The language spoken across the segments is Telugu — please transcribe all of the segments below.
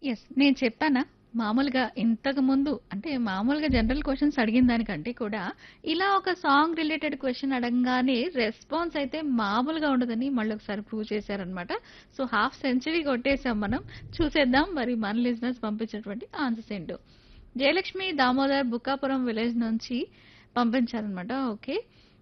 యెస్. నేను చెప్పానా? మామూలుగా ఇంతకు ముందు అంటే మామూలుగా జనరల్ క్వెషన్స్ అడిగిన దానికంటే కూడా ఇలా ఒక సాంగ్ రిలేటెడ్ క్వెషన్ అడగంగానే రెస్పాన్స్ అయితే మామూలుగా ఉండదని మళ్ళొకసారి ప్రూవ్ చేశారనమాట. సో హాఫ్ సెంచరీ కొట్టేసాం మనం. చూసేద్దాం మరి మన లిజనర్స్ పంపించినటువంటి ఆన్సర్స్ ఏంటో. జయలక్ష్మి దామోదర్ బుక్కాపురం విలేజ్ నుంచి పంపించారనమాట. ఓకే.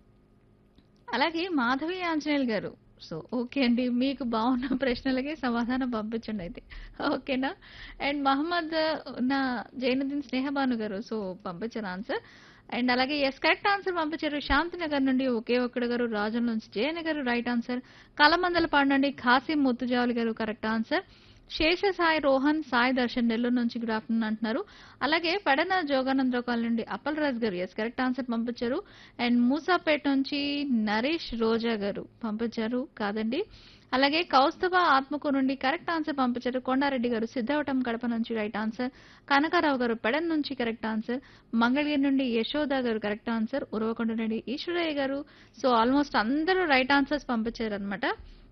అలాగే మాధవి ఆంజనేయులు గారు. సో ఓకే అండి. మీకు బావున్న ప్రశ్నలకే సమాధానం పంపించండి అయితే. ఓకేనా? అండ్ మహమ్మద్ నా జైనుద్దీన్ స్నేహబాను గారు. సో పంపించారు ఆన్సర్. అండ్ అలాగే యెస్ కరెక్ట్ ఆన్సర్ పంపించారు. శాంతినగర్ నుండి ఒకే ఒక్కడు గారు, రాజం నుంచి జయన గారు రైట్ ఆన్సర్. కలమందలపాడు నుండి ఖాసిం ముత్తుజావలి గారు కరెక్ట్ ఆన్సర్. శేష సాయి రోహన్, సాయి దర్శన్ నెల్లూరు నుంచి గుడ్ ఆఫ్టర్నూన్ అంటున్నారు. అలాగే పెడన జోగానందరావు కాలనీ నుండి అప్పలరాజు గారు ఎస్ కరెక్ట్ ఆన్సర్ పంపించారు. అండ్ మూసాపేట నుంచి నరేష్ రోజా గారు పంపించారు. కాదండి. అలాగే కౌస్తభ ఆత్మకూరు నుండి కరెక్ట్ ఆన్సర్ పంపించారు. కొండారెడ్డి గారు సిద్ధవటం కడప నుంచి రైట్ ఆన్సర్. కనకారావు గారు పెడన్ నుంచి కరెక్ట్ ఆన్సర్. మంగళగిరి నుండి యశోద గారు కరెక్ట్ ఆన్సర్. ఉరవకొండ నుండి ఈశ్వరయ్య గారు. సో ఆల్మోస్ట్ అందరూ రైట్ ఆన్సర్స్ పంపించారనమాట.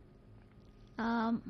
ఆహ్,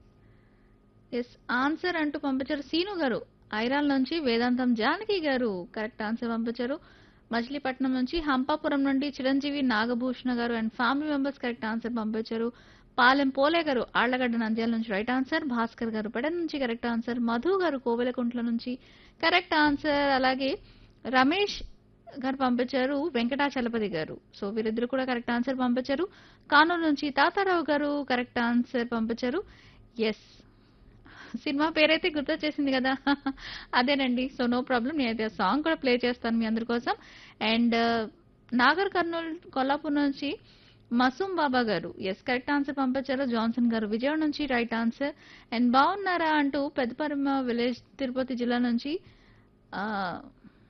ఎస్ ఆన్సర్ అంటూ పంపించారు సీను గారు. ఐరాల నుంచి వేదాంతం జానకి గారు కరెక్ట్ ఆన్సర్ పంపించారు. మచిలీపట్నం నుంచి హంపాపురం నుండి చిరంజీవి నాగభూషణ గారు and family members correct answer పంపించారు. పాలెం పోలే గారు ఆళ్లగడ్డ నంద్యాల నుంచి రైట్ ఆన్సర్. భాస్కర్ గారు పెడన్ నుంచి కరెక్ట్ ఆన్సర్. మధు గారు కోవెలకుంట్ల నుంచి కరెక్ట్ ఆన్సర్. అలాగే రమేష్ గారు పంపించారు. వెంకటాచలపతి గారు. సో వీరిద్దరు కూడా కరెక్ట్ ఆన్సర్ పంపించారు. కానూరు నుంచి తాతారావు గారు కరెక్ట్ ఆన్సర్ పంపించారు. ఎస్ సినిమా పేరైతే గుర్తొచ్చేసింది కదా! అదేనండి. So no problem. నేనైతే ఆ సాంగ్ కూడా ప్లే చేస్తాను మీ అందరి కోసం. అండ్ నాగర్ కర్నూల్ కొల్లాపూర్ నుంచి మసూమ్ బాబా గారు ఎస్ కరెక్ట్ ఆన్సర్ పంపించారు. జాన్సన్ గారు విజయవాడ నుంచి రైట్ ఆన్సర్. అండ్ బాగున్నారా అంటూ పెద్దపరమ విలేజ్ తిరుపతి జిల్లా నుంచి ఆహ్,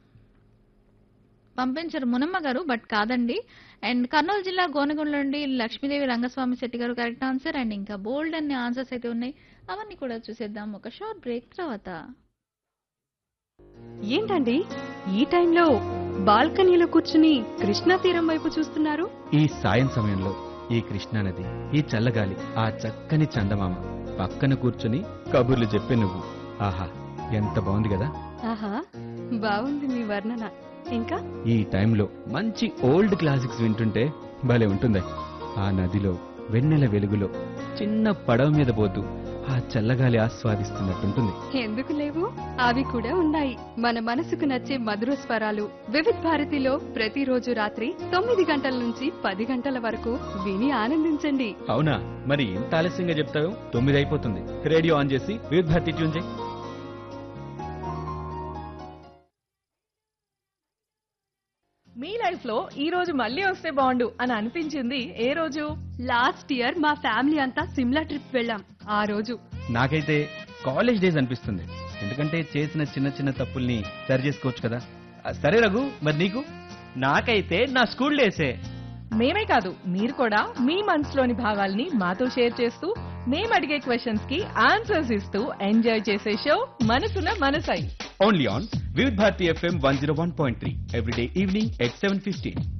పంపించారు మునమ్మ గారు బట్ కాదండి. అండ్ కర్నూలు జిల్లా గోనెగొండ నుండి లక్ష్మీదేవి రంగస్వామి శెట్టి గారు కరెక్ట్ ఆన్సర్. అండ్ ఇంకా బోల్డ్ అన్ని ఆన్సర్స్ అయితే ఉన్నాయి. అవన్నీ కూడా చూసేద్దాం ఒక షార్ట్ బ్రేక్ తర్వాత. ఏంటండి ఈ టైంలో బాల్కనీలో కూర్చుని కృష్ణా తీరం వైపు చూస్తున్నారు ఈ సాయం సమయంలో ఈ కృష్ణానది ఈ చల్లగాలి ఆ చక్కని చందమామ పక్కన కూర్చుని కబుర్లు చెప్పే నువ్వు ఆహా ఎంత బాగుంది కదా ఆహా బాగుంది మీ వర్ణన ఇంకా ఈ టైంలో మంచి ఓల్డ్ క్లాసిక్స్ వింటుంటే భలే ఉంటుందే ఆ నదిలో వెన్నెల వెలుగులో చిన్న పడవ మీద పోతూ ఆ చల్లగాలి ఆస్వాదిస్తున్నట్టుంటుంది ఎందుకు లేవు అవి కూడా ఉన్నాయి మన మనసుకు నచ్చే మధుర స్వరాలు వివిధ్ భారతిలో ప్రతిరోజు రాత్రి తొమ్మిది గంటల నుంచి పది గంటల వరకు విని ఆనందించండి అవునా మరి ఇంత ఆలస్యంగా చెప్తావు తొమ్మిది అయిపోతుంది రేడియో ఆన్ చేసి వివిధ భారతి ట్యూన్ చేయి మీ లైఫ్ లో ఈ రోజు మళ్ళీ వస్తే బాగుండు అని అనిపించింది ఏ రోజు లాస్ట్ ఇయర్ మా ఫ్యామిలీ అంతా సిమ్లా ట్రిప్ వెళ్ళాం ఆ రోజు నాకైతే కాలేజ్ డేస్ అనిపిస్తుంది ఎందుకంటే చేసిన చిన్న చిన్న తప్పుల్ని సరి చేసుకోవచ్చు కదా ఆ, సరే రఘు మరి నీకు నాకైతే నా స్కూల్ డేసే మేమే కాదు మీరు కూడా మీ మనసులోని భావాల్ని మాతో షేర్ చేస్తూ మేము అడిగే క్వశ్చన్స్ కి ఆన్సర్స్ ఇస్తూ ఎంజాయ్ చేసే show Manasuna Manasai only on Vividh Bharati FM one zero one point three everyday evening at seven fifteen